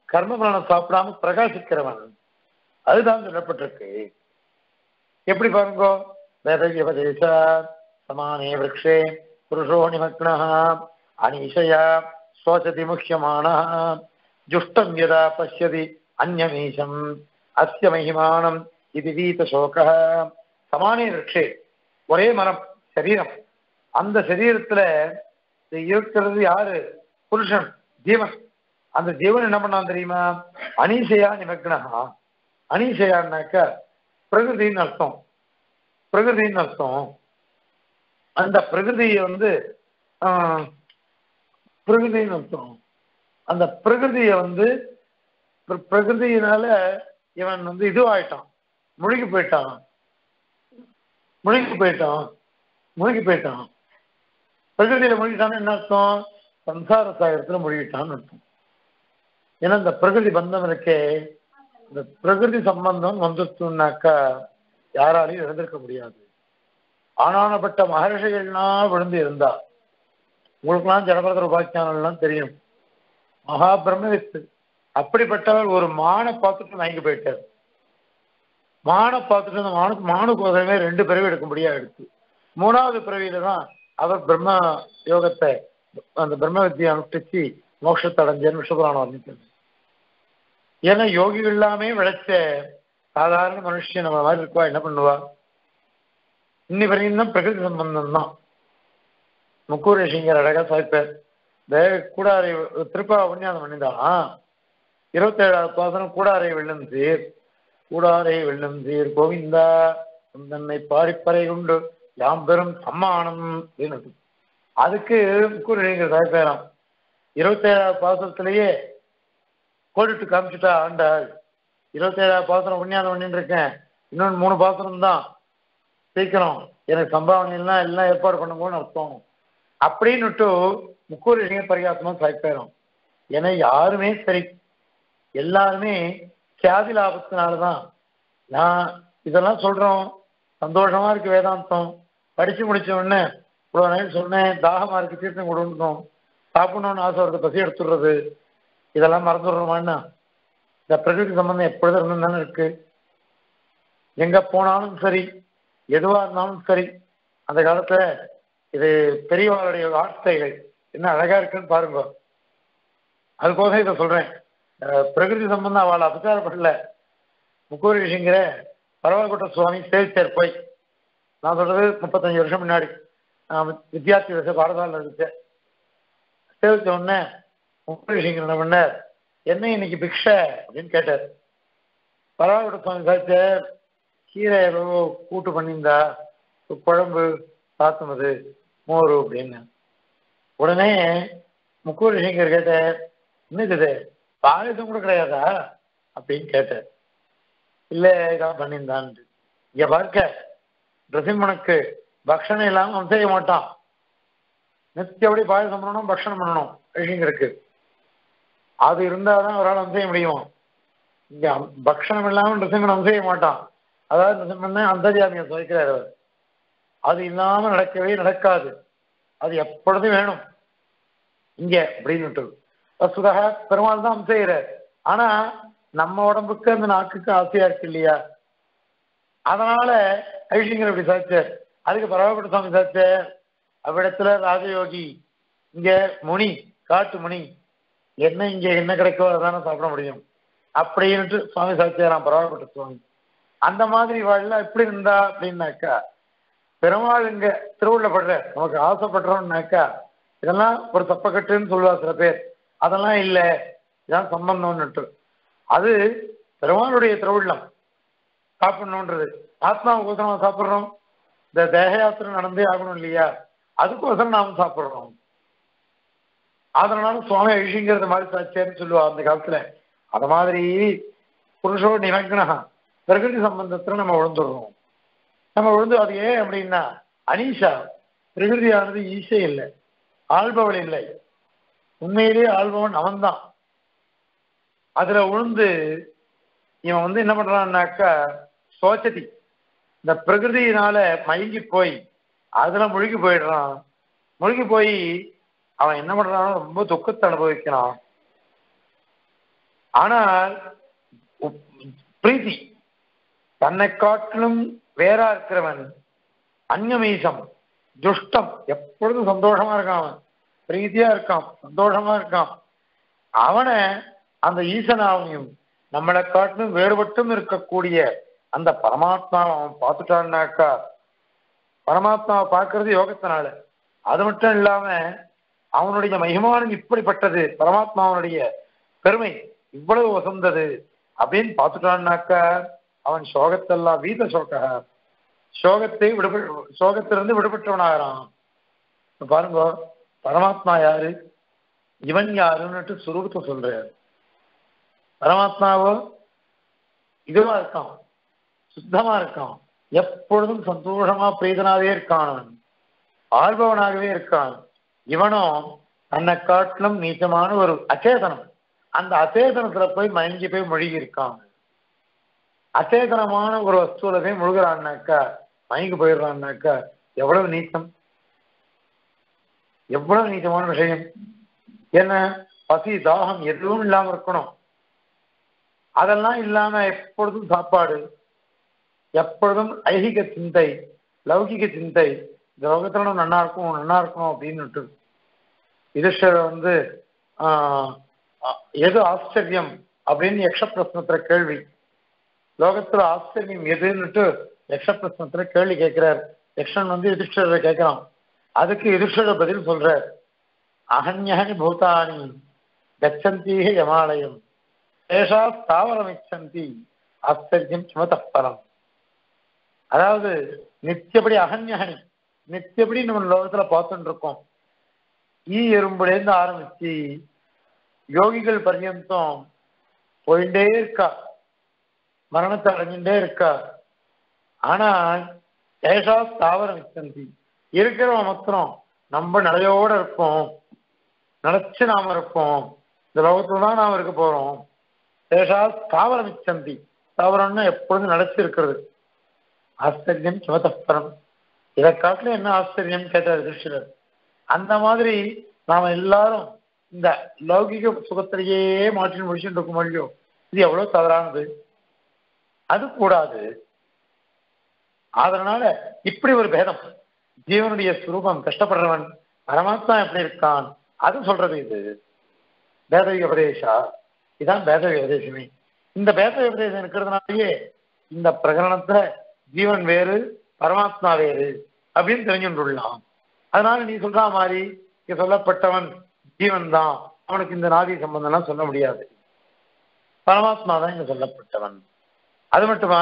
கர்ம பலனை சாப்பிடாம பிரகாசிக்கிறவன் அதுதான் சொல்லப்பட்டிருக்கு எப்படி பாருங்கோ வேதவியபதேச சமானே விரக்ஷே புருஷோ நிமக்ன அனீஷயா சோச்சதி முக்கியமான ஜுஷ்டம் யதா பசியதி அந்நமீஷம் அஸ்ய மகிமானம் இது வீத சோக சமானே விரக்ஷே ஒரே மரம் சரீரம் அந்த சரீரத்துல இருக்கிறது யாரு புருஷன் ஜீவன் அந்த ஜீவன் என்ன பண்ணான் தெரியுமா அனீசையா நிமக்னஹா அனீசையான்னாக்க பிரகிருதின்னு அர்த்தம் பிரகிருதின்னு அர்த்தம் அந்த பிரகிருதியை வந்து ஆஹ், பிரகிருதின்னு அர்த்தம் அந்த பிரகிருதியை வந்து பிர- பிரகிருதியினால இவன் வந்து இதுவாயிட்டான் முழுகி போயிட்டான் முழுகி போயிட்டான் முழுகி போயிட்டான் பிரகிருதியில முழுகிட்டான்னு என்ன அர்த்தம் சம்சார சாகரத்துல முழுகிட்டான்னு அர்த்தம் ஏன்னா இந்த பிரகிருதி பந்தம் இருக்கே இந்த பிரகிருதி சம்பந்தம் வந்துச்சுன்னாக்கா யாராலையும் எழுந்திருக்க முடியாது ஆனானப்பட்ட மகர்ஷிகள்லாம் விழுந்து இருந்தா உங்களுக்கெல்லாம் ஜனபரதர் உபாக்கியானெல்லாம் தெரியும் மகா பிரம்மவித்து அப்படிப்பட்டவர் ஒரு மானை பார்த்துட்டு மயங்கி போயிட்டார் மானை பார்த்துட்டு அந்த மானுக்கு மானுக்கு ரெண்டு பிறவி எடுக்கும்படியா எடுத்து மூணாவது பிறவியில தான் அவர் பிரம்ம யோகத்தை அந்த பிரம்ம வித்தியை அனுஷ்டிச்சு மோட்சத்தை அடைஞ்சேன்னு விஷ்ணுபுராணம் வர்ணிக்கிறது ஏன்னா யோகிகள் எல்லாமே விளைச்ச சாதாரண மனுஷன் நம்ம மாதிரி இருக்குவா என்ன பண்ணுவா இன்னி வரையும் தான் பிரகிருதி சம்பந்தம் தான் முக்கூர் ரிஷிங்கர் அழகா சாய்ப்பார் இந்த கூடாரை திருப்பா புண்ணியாதம் பண்ணிதான் இருபத்தேழாவது பாசனம் கூடாரை வெள்ளம் சீர் கூடாரை வெள்ளம் சீர் கோவிந்தா தன்னை பாடிப்பறை உண்டு யாம் பெரும் சம்மானம் அப்படின்னு அதுக்கு முக்கூர் ரிஷிங்கர் சாய்ப்பாராம் இருபத்தேழாவது பாசனத்திலேயே கோடிட்டு காமிச்சுட்டா ஆண்டாள் இருபத்தேழாவது பாசனம் புண்ணியாதம் பண்ணிட்டு இருக்கேன் இன்னொன்று மூணு பாசனம் தான் சீக்கிரம் எனக்கு சம்பாவனை எல்லாம் எல்லாம் ஏற்பாடு பண்ணுங்கன்னு அர்த்தம் அப்படின்னுட்டு முக்கூர் இளைஞ பரிகாசமா சாய்ப்பாயிரும் ஏன்னா யாருமே சரி எல்லாருமே கியாதி லாபத்தினாலதான் நான் இதெல்லாம் சொல்றோம் சந்தோஷமா இருக்கு வேதாந்தம் படிச்சு முடிச்ச உடனே இவ்வளவு நேரம் சொன்னேன் தாகமா இருக்கு தீர்த்தம் கொடுக்கணும் சாப்பிடணும்னு ஆசை வருது பசி எடுத்துடுறது இதெல்லாம் மறந்துடுறோமான்னா இந்த பிரகிருதி சம்பந்தம் எப்பொழுதும் இருந்து தானே இருக்கு எங்க போனாலும் சரி எதுவா இருந்தாலும் சரி அந்த காலத்துல இது பெரியவர்களுடைய வார்த்தைகள் என்ன அழகா இருக்குன்னு பாருங்க அதுக்கோசம் இதை சொல்றேன் அஹ் பிரகிருதி சம்பந்தம் அவளை அபச்சாரப்படல முக்கூரி விஷயங்கிற பரவாக்கோட்ட சுவாமி சேவிச்சார் போய் நான் சொல்றது முப்பத்தஞ்சு வருஷம் முன்னாடி நான் வித்யார்த்தி வருஷம் பாரதாவில் இருந்துச்சேன் சேவிச்ச உடனே முக்கூரி விஷயங்கிற என்ன பண்ணார் என்ன இன்னைக்கு பிக்ஷை அப்படின்னு கேட்டார் பரவாக்கோட்ட சுவாமி சாதிச்சார் கீரை ஏதோ கூட்டு பண்ணியிருந்தா குழம்பு சாத்துனது மோர் அப்படின்னு உடனே முக்கூர் சங்கர் கேட்டார் என்னது இது பாயசம் கூட கிடையாதா அப்படின்னு கேட்டார் இல்ல இதான் பண்ணியிருந்தான்ட்டு இங்க பார்க்க நரசிம்மனுக்கு பக்ஷணம் இல்லாம அவன் செய்ய மாட்டான் நித்தியபடி பாயசம் பண்ணணும் பக்ஷணம் பண்ணணும் ரிஷிங்கருக்கு அது இருந்தாதான் அவரால் வந்து செய்ய முடியும் இங்க பக்ஷணம் இல்லாம நரசிம்மன் செய்ய மாட்டான் அதாவது நரசிம்மன் அந்தர்யாமியை துவைக்கிறார் அவர் அது இல்லாம நடக்கவே நடக்காது அது எப்பொழுதும் வேணும் இங்க அப்படின்னுட்டு வசுதாக பெருமாள் தான் செய்யறார் ஆனா நம்ம உடம்புக்கு அந்த நாக்குக்கு ஆசையா இருக்கு இல்லையா அதனால ஐஷிங்கர் இப்படி சாச்சார் அதுக்கு பரவாயில்ல சுவாமி சாச்சார் அவ்விடத்துல ராஜயோகி இங்க முனி காட்டு முனி என்ன இங்க என்ன கிடைக்கோ அதானே சாப்பிட முடியும் அப்படின்ட்டு சுவாமி சாச்சியாராம் பரவாயில்ல சுவாமி அந்த மாதிரி வாழலாம் எப்படி இருந்தா அப்படின்னாக்கா பெருமாள் இங்க திருவுள்ளப்படுற நமக்கு ஆசைப்படுறோம்னாக்கா இதெல்லாம் ஒரு தப்பக்கட்டுன்னு சொல்லுவா சில பேர் அதெல்லாம் இல்லை இதான் சம்பந்தம்னுட்டு அது பெருமாளுடைய திருவுள்ளம் சாப்பிடணுன்றது ஆத்மாவுக்கோசரம் சாப்பிட்றோம் இந்த தேக யாத்திரை நடந்தே ஆகணும் இல்லையா அதுக்கோசரம் நாம சாப்பிட்றோம் அதனால சுவாமி அழிஷிங்கிறது மாதிரி சாச்சேன்னு சொல்லுவா அந்த காலத்துல அது மாதிரி புருஷோ நிமக்னா பிரகிருதி சம்பந்தத்துல நம்ம விழுந்துடுறோம் நம்ம விழுந்து அது ஏன் அப்படின்னா அனீஷா பிரகிருதியானது ஈசை இல்லை ஆள்பவள் இல்லை உண்மையிலேயே ஆள்பவன் அவன்தான் அதுல விழுந்து இவன் வந்து என்ன பண்றான்னாக்கா சோச்சதி இந்த பிரகிருதியினால மயங்கி போய் அதுல முழுகி போயிடுறான் முழுகி போய் அவன் என்ன பண்றான் ரொம்ப துக்கத்தை அனுபவிக்கிறான் ஆனால் உப்- பிரீத்தி தன்னை காட்டிலும் வேறா இருக்கிறவன் அந்நமீசம் துஷ்டம் எப்பொழுதும் சந்தோஷமா இருக்கான் அவன் பிரீத்தியா இருக்கான் சந்தோஷமா இருக்கான் அவனை அந்த ஈசனாவையும் நம்மளை காட்டிலும் வேறுபட்டும் இருக்கக்கூடிய அந்த பரமாத்மாவை அவன் பார்த்துட்டான்னாக்கா பரமாத்மாவை பார்க்கறது யோகத்தினால அது மட்டும் இல்லாம அவனுடைய மகிமானம் இப்படிப்பட்டது பரமாத்மாவனுடைய பெருமை இவ்வளவு வசந்தது அப்படின்னு பார்த்துட்டான்னாக்கா அவன் சோகத்தெல்லாம் வீத சோக சோகத்தை விடுப சோகத்திலிருந்து விடுபட்டவனாகிறான் இப்ப பாருங்க பரமாத்மா யாரு இவன் யாருன்னுட்டு சுரூபத்தை சொல்றாரு பரமாத்மாவோ இதுவா இருக்கான் சுத்தமா இருக்கான் எப்பொழுதும் சந்தோஷமா பிரீதனாவே இருக்கான் அவன் ஆள்பவனாகவே இருக்கான் இவனும் தன்னை காட்டிலும் நீச்சமான ஒரு அச்சேதனம் அந்த அச்சேதனத்துல போய் மயங்கி போய் மூழ்கி இருக்கான் அச்சேதனமான ஒரு வஸ்துவில போய் முழுகிறான்னாக்கா மயங்கி போயிடுறான்னாக்கா எவ்வளவு நீச்சம் எவ்வளவு நீச்சமான விஷயம் என்ன பசி தாகம் எதுவும் இல்லாம இருக்கணும் அதெல்லாம் இல்லாம எப்பொழுதும் சாப்பாடு எப்பொழுதும் ஐகிக சிந்தை லௌகிக சிந்தை இந்த லோகத்துல நம்ம நன்னா இருக்கும் நன்னா இருக்கணும் அப்படின்னுட்டு யுதிஷ்டர் வந்து ஆஹ், அஹ், எது ஆச்சரியம் அப்படின்னு யக்ஷ பிரஸ்னத்துல கேள்வி லோகத்துல ஆச்சரியம் எதுன்னுட்டு யக்ஷ பிரஸ்னத்துல கேள்வி கேட்கிறார் யக்ஷன் வந்து யுதிஷ்டரை கேட்கிறான் அதுக்கு யுதிஷ்டர பதில் சொல்றார் அகன்யகனி பூதானி கச்சந்தீக யமாலயம் ஏஷா ஸ்தாவரமிச்சந்தி ஆச்சரியம் சுமதப்பரம் அதாவது நித்தியபடி அகன்யகனி நித்தியபடி நம்ம லோகத்துல பார்த்துட்டு இருக்கோம் ஈ எறும்புலேருந்து ஆரம்பிச்சு யோகிகள் பர்யந்தம் போயிட்டே இருக்கா மரணத்தை அடைஞ்சுட்டே இருக்கா ஆனால் ஏஷா ஸ்தாவரம் இச்சந்தி இருக்கிறவன் மாத்திரம் நம்ம நிலையோட இருப்போம் நினைச்சு நாம இருப்போம் இந்த லோகத்துல தான் நாம இருக்க போறோம் ஏஷா ஸ்தாவரம் இச்சந்தி ஸ்தாவரம்னா எப்பொழுதும் நினைச்சு இருக்கிறது ஆச்சரியம் சிவதப்பரம் இதை காட்டில என்ன ஆச்சரியம் கேட்டார் திருஷ்டர் அந்த மாதிரி நாம எல்லாரும் இந்த லௌகிக சுகத்திலேயே மாற்றி முடிச்சுட்டு இருக்க முடியும் இது எவ்வளவு தவறானது அது கூடாது அதனால இப்படி ஒரு பேதம் ஜீவனுடைய சுரூபம் கஷ்டப்படுறவன் பரமாத்மா எப்படி இருக்கான் அது சொல்றது இது பேத உபதேசா இதான் பேத உபதேசமே இந்த பேத உபதேசம் இருக்கிறதுனாலயே இந்த பிரகரணத்துல ஜீவன் வேறு பரமாத்மா வேறு அப்படின்னு தெரிஞ்சுட்டுள்ளலாம் அதனால நீ சொல்ற மாதிரி இங்க சொல்லப்பட்டவன் ஜீவன் தான் அவனுக்கு இந்த நாதி சம்பந்தம்லாம் சொல்ல முடியாது பரமாத்மா தான் இங்க சொல்லப்பட்டவன் அது மட்டுமா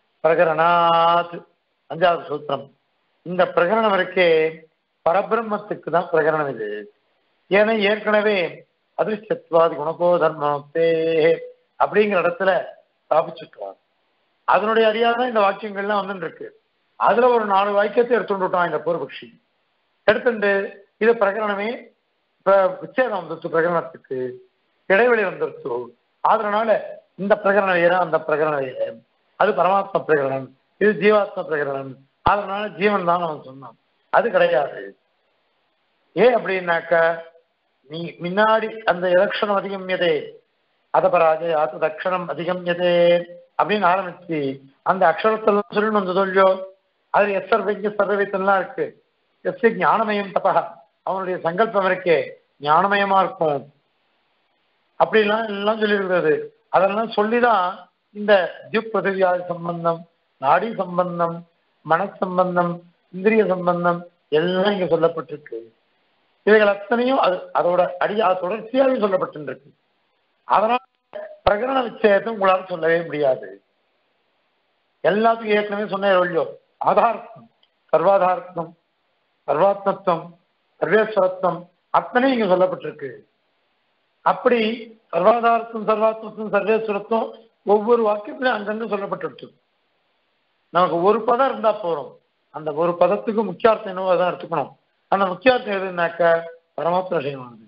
பிரகரணாத் அஞ்சாவது சூத்திரம் இந்த பிரகரணம் இருக்கே பரபிரம்மத்துக்கு தான் பிரகரணம் இது ஏன்னா ஏற்கனவே அதிர்ஷ்டத்வாதி குணகோ தர்மத்தே அப்படிங்கிற இடத்துல ஸ்தாபிச்சுட்டார் அதனுடைய அடியாதான் இந்த வாக்கியங்கள்லாம் வந்துட்டு இருக்கு அதுல ஒரு நாலு வாக்கியத்தை எடுத்துட்டு விட்டான் இந்த பூர்வபக்ஷி எடுத்துட்டு இது பிரகரணமே இப்ப விச்சேதம் வந்துருச்சு பிரகரணத்துக்கு இடைவெளி வந்துருச்சு அதனால இந்த பிரகரணம் வேற அந்த பிரகரணம் வேற அது பரமாத்ம பிரகரணம் இது ஜீவாத்ம பிரகரணம் அதனால ஜீவன் தான் அவன் சொன்னான் அது கிடையாது ஏன் அப்படின்னாக்க நீ முன்னாடி அந்த இலட்சணம் அதிகம்யதே அதபராஜே அது தக்ஷணம் அதிகம்யதே அப்படின்னு ஆரம்பிச்சு அந்த அக்ஷரத்தில் சொல்லணும் அந்த சொல்லியோ அது எஸ் சர்வைக்கு சர்வவித்தெல்லாம் இருக்கு எஸ் ஞானமயம் தபா அவனுடைய சங்கல்பம் இருக்கே ஞானமயமா இருக்கும் அப்படிலாம் எல்லாம் சொல்லியிருக்கிறது அதெல்லாம் சொல்லிதான் இந்த தியுப் பிரதிவியாதி சம்பந்தம் நாடி சம்பந்தம் மன சம்பந்தம் இந்திரிய சம்பந்தம் எல்லாம் இங்க சொல்லப்பட்டிருக்கு இவைகள் அத்தனையும் அது அதோட அடி அது தொடர்ச்சியாகவே சொல்லப்பட்டிருக்கு அதனால பிரகரண விச்சயத்தை உங்களால சொல்லவே முடியாது எல்லாத்துக்கும் ஏற்கனவே சொன்ன இல்லையோ ஆதாரத்தம் சர்வாதாரத்தம் சர்வாத்மத்துவம் சர்வேஸ்வரத்துவம் அத்தனையும் இங்க சொல்லப்பட்டிருக்கு அப்படி சர்வாதாரத்துவம் சர்வாத்மத்துவம் சர்வேஸ்வரத்துவம் ஒவ்வொரு வாக்கியத்திலும் அங்கங்க சொல்லப்பட்டிருக்கு நமக்கு ஒரு பதம் இருந்தா போறோம் அந்த ஒரு பதத்துக்கு முக்கியார்த்தம் என்னவோ அதான் எடுத்துக்கணும் அந்த முக்கியார்த்தம் எதுனாக்க பரமாத்ம விஷயமானது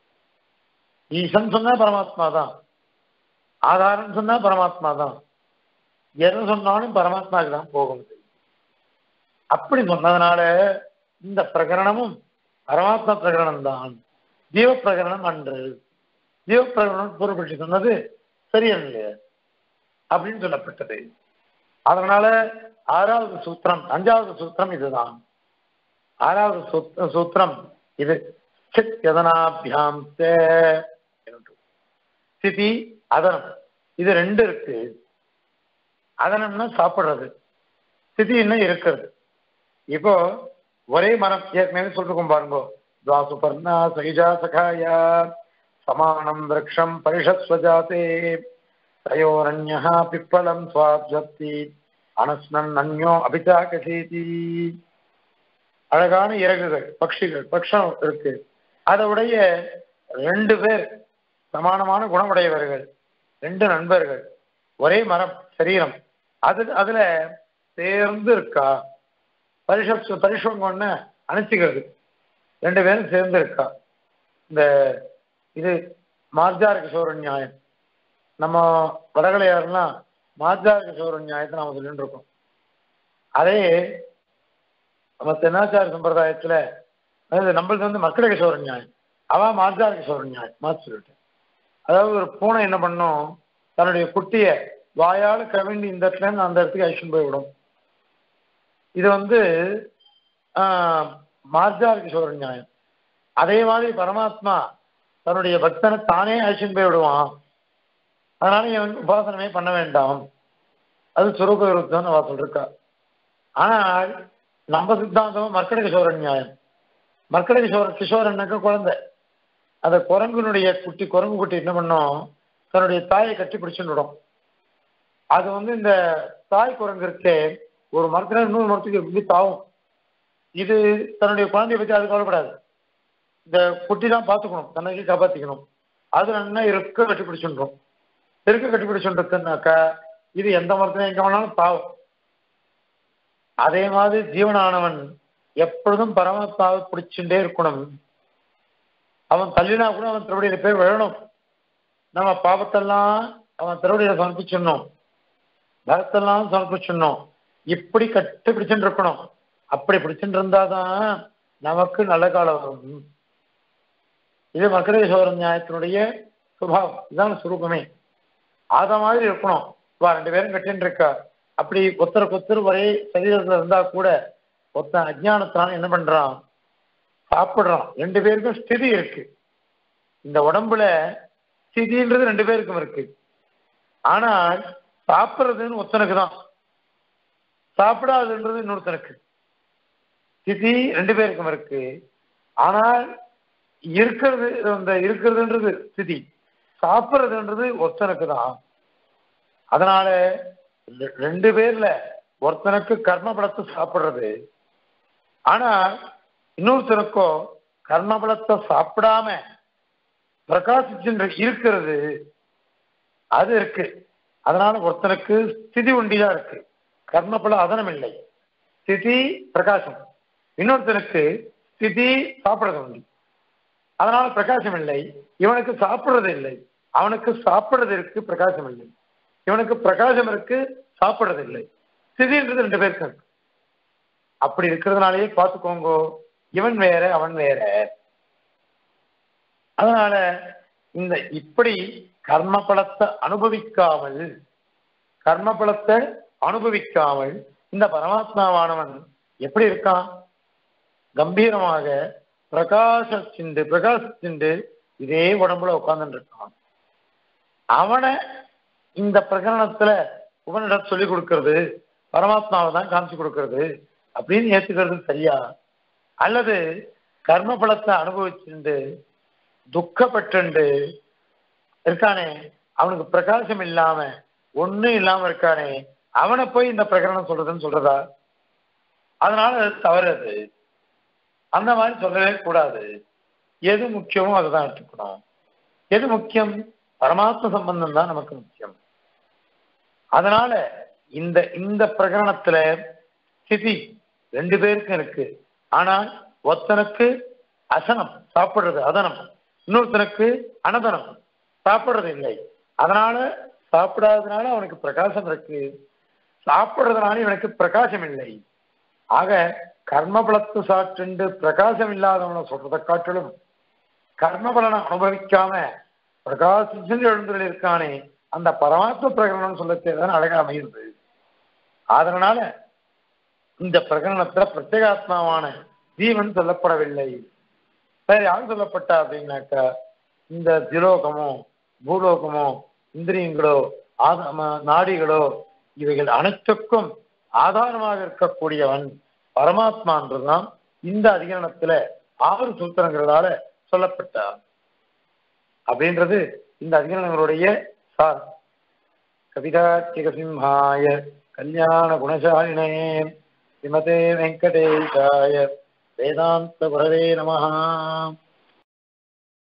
ஈசன் சொன்னா பரமாத்மா தான் ஆதாரம் சொன்னா பரமாத்மா தான் எது சொன்னாலும் பரமாத்மாவுக்கு தான் போகும் இது. அப்படி சொன்னதுனால இந்த பிரகரணமும் பரமாத்மா பிரகரணம் தான் ஜீவ பிரகரணம் அன்று ஜீவ பிரகரணம் பூர்வபட்சி சொன்னது சரியன் இல்லையா அப்படின்னு சொல்லப்பட்டது அதனால ஆறாவது சூத்திரம் அஞ்சாவது சூத்திரம் இதுதான் ஆறாவது சூத்- சூத்திரம் இது சித் எதனாபியாம் ச என்று. ஸ்திதி அதனம் இது ரெண்டு இருக்கு அதனம்னா சாப்பிடுறது ஸ்திதின்னா இருக்கிறது இப்போ ஒரே மரம் ஏற்கனவே சொல்லிருக்கோம் பாருங்க துவாசுபர்ணா சகிஜா சகாயா சமானம் விரக்ஷம் பரிஷஸ்வஜாதே தயோரண்யா பிப்பலம் சுவாப்ஜப்தி அனஸ்னன் அந்யோ அபிச்சாகசீதி அழகான இறகுகள் பட்சிகள் பட்சம் இருக்கு அதோடைய ரெண்டு பேர் சமானமான குணமுடையவர்கள் ரெண்டு நண்பர்கள் ஒரே மரம் சரீரம் அது அதுல சேர்ந்து இருக்கா பரிஷ பரிஷங்கொன்னு அணைச்சிக்கிறது ரெண்டு பேரும் சேர்ந்து இருக்கா இந்த இது மார்ஜார கிஷோர நியாயம் நம்ம வடகலையாரெல்லாம் மார்ஜார கிஷோர நியாயத்தை நாம சொல்லிட்டு இருக்கோம் அதே நம்ம தென்னாச்சார சம்பிரதாயத்துல அதாவது நம்மளது வந்து மக்கள கிஷோர நியாயம் அவன் மார்ஜார கிஷோர நியாயம் மாற்றி சொல்லிட்டேன் அதாவது ஒரு பூனை என்ன பண்ணும் தன்னுடைய குட்டிய வாயால கவிண்டி இந்த இடத்துல இருந்து அந்த இடத்துக்கு அழிச்சுட்டு போய் விடும் இது வந்து ஆஹ், மார்ஜார கிஷோர நியாயம் அதே மாதிரி பரமாத்மா தன்னுடைய பக்தனை தானே அழிச்சுட்டு போய் விடுவான் அதனால இவன் உபாசனமே பண்ண வேண்டாம் அது சுரூப விருத்தம்னு அவ சொல்லிருக்கா ஆனால் நம்ம சித்தாந்தம் மர்க்கட கிஷோர நியாயம் மர்க்கட கிஷோர கிஷோரன்னாக்க குழந்தை அந்த குரங்குனுடைய குட்டி குரங்கு குட்டி என்ன பண்ணும் தன்னுடைய தாயை கட்டி பிடிச்சுட்டு விடும் அது வந்து இந்த தாய் குரங்கு இருக்கே ஒரு மரத்துல இன்னொரு மரத்துக்கு எப்படி தாவும் இது தன்னுடைய குழந்தைய பத்தி அது கவலைப்படாது இந்த குட்டி தான் பார்த்துக்கணும் தன்னைக்கு காப்பாத்திக்கணும் அது நல்லா இருக்க கட்டி பிடிச்சுன்றோம் இருக்க கட்டி பிடிச்சுன்றதுனாக்கா இது எந்த மரத்துல எங்க வேணாலும் தாவும் அதே மாதிரி ஜீவனானவன் எப்பொழுதும் பரமாத்மாவை பிடிச்சுட்டே இருக்கணும் அவன் தள்ளினா கூட அவன் திருவடியில போய் விழணும் நம்ம பாவத்தெல்லாம் அவன் திருவடியில சமர்ப்பிச்சிடணும் பரத்தெல்லாம் சமர்ப்பிச்சிடணும் இப்படி கட்டி பிடிச்சுட்டு இருக்கணும் அப்படி பிடிச்சுட்டு இருந்தாதான் நமக்கு நல்ல காலம் வரும் இது மக்களேஸ்வரன் நியாயத்தினுடைய சுபாவம் இதான் சுரூபமே அத மாதிரி இருக்கணும் வா ரெண்டு பேரும் கட்டின்னு இருக்கா அப்படி ஒருத்தருக்கு ஒருத்தர் ஒரே சரீரத்துல இருந்தா கூட ஒருத்தன் அஜ்ஞானத்தினால என்ன பண்றான் சாப்பிடுறான் ரெண்டு பேருக்கும் ஸ்திதி இருக்கு இந்த உடம்புல ஸ்திதின்றது ரெண்டு பேருக்கும் இருக்கு ஆனால் சாப்பிடுறதுன்னு ஒருத்தனுக்கு தான் சாப்பிடாதுன்றது இன்னொருத்தனுக்கு ஸ்திதி ரெண்டு பேருக்கும் இருக்கு ஆனால் இருக்கிறது அந்த இருக்கிறதுன்றது ஸ்திதி சாப்பிடுறதுன்றது ஒருத்தனுக்கு தான் அதனால ரெ- ரெண்டு பேர்ல ஒருத்தனுக்கு கர்ம பலத்தை சாப்பிடுறது ஆனா இன்னொருத்தனுக்கோ கர்ம பலத்தை சாப்பிடாம பிரகாசிச்சுன்ற இருக்கிறது அது இருக்கு அதனால ஒருத்தனுக்கு ஸ்திதி உண்டிதான் இருக்கு கர்மபல அதனம் இல்லை ஸ்திதி பிரகாசம் இன்னொருத்தனுக்கு ஸ்திதி சாப்பிடுறது உண்டு அதனால பிரகாசம் இல்லை இவனுக்கு சாப்பிடுறது இல்லை அவனுக்கு சாப்பிடுறது இருக்கு பிரகாசம் இல்லை இவனுக்கு பிரகாசம் இருக்கு சாப்பிடுறது இல்லை ஸ்திதின்றது ரெண்டு பேருக்கு இருக்கு அப்படி இருக்கிறதுனாலயே பார்த்துக்கோங்க இவன் வேற அவன் வேற அதனால இந்த இப்படி கர்ம பலத்தை அனுபவிக்காமல் கர்ம பலத்தை அனுபவிக்காமல் இந்த பரமாத்மாவானவன் எப்படி இருக்கான் கம்பீரமாக பிரகாசிண்டு பிரகாசிச்சுண்டு இதே உடம்புல உட்கார்ந்துட்டு இருக்கான் அவனை இந்த பிரகரணத்துல உபனிடம் சொல்லி கொடுக்கறது பரமாத்மாவை தான் காமிச்சு கொடுக்கறது அப்படின்னு ஏத்துக்கிறது சரியா அல்லது கர்ம பலத்தை அனுபவிச்சுண்டு துக்கப்பட்டுண்டு இருக்கானே அவனுக்கு பிரகாசம் இல்லாம ஒண்ணும் இல்லாம இருக்கானே அவனை போய் இந்த பிரகரணம் சொல்றதுன்னு சொல்றதா அதனால அது தவறு அது அந்த மாதிரி சொல்லவே கூடாது எது முக்கியமோ அதுதான் எடுத்துக்கணும் எது முக்கியம் பரமாத்ம சம்பந்தம் தான் நமக்கு முக்கியம் அதனால இந்த இந்த பிரகரணத்துல ஸ்திதி ரெண்டு பேருக்கும் இருக்கு ஆனால் ஒருத்தனுக்கு அசனம் சாப்பிடுறது அதனம் இன்னொருத்தனுக்கு அனதனம் சாப்பிடுறது இல்லை அதனால சாப்பிடாததுனால அவனுக்கு பிரகாசம் இருக்கு சாப்பிடுறதுனால இவனுக்கு பிரகாசம் இல்லை ஆக கர்மபலத்து சாற்றுண்டு பிரகாசம் இல்லாதவனை சொல்றதை காட்டிலும் கர்மபலனை அனுபவிக்காம பிரகாசிச்சு எழுந்துள்ள இருக்கானே அந்த பரமாத்ம பிரகரணம் சொல்லத்தேதான் அழகா அமையுது அதனால இந்த பிரகரணத்துல பிரத்யேகாத்மாவான ஜீவன் சொல்லப்படவில்லை வேற யார் சொல்லப்பட்டா அப்படின்னாக்கா இந்த திலோகமோ பூலோகமோ இந்திரியங்களோ ஆதம நாடிகளோ இவைகள் அனைத்துக்கும் ஆதாரமாக இருக்கக்கூடியவன் பரமாத்மான்றதுதான் இந்த அதிகரணத்துல ஆறு சூத்திரங்களால சொல்லப்பட்டார் அப்படின்றது இந்த அதிகரணங்களுடைய சார் கவிதாத்திக சிம்ஹாய கல்யாண குணசாலினே ஸ்ரீமதே வெங்கடேஷாய வேதாந்த குரவே நமஹா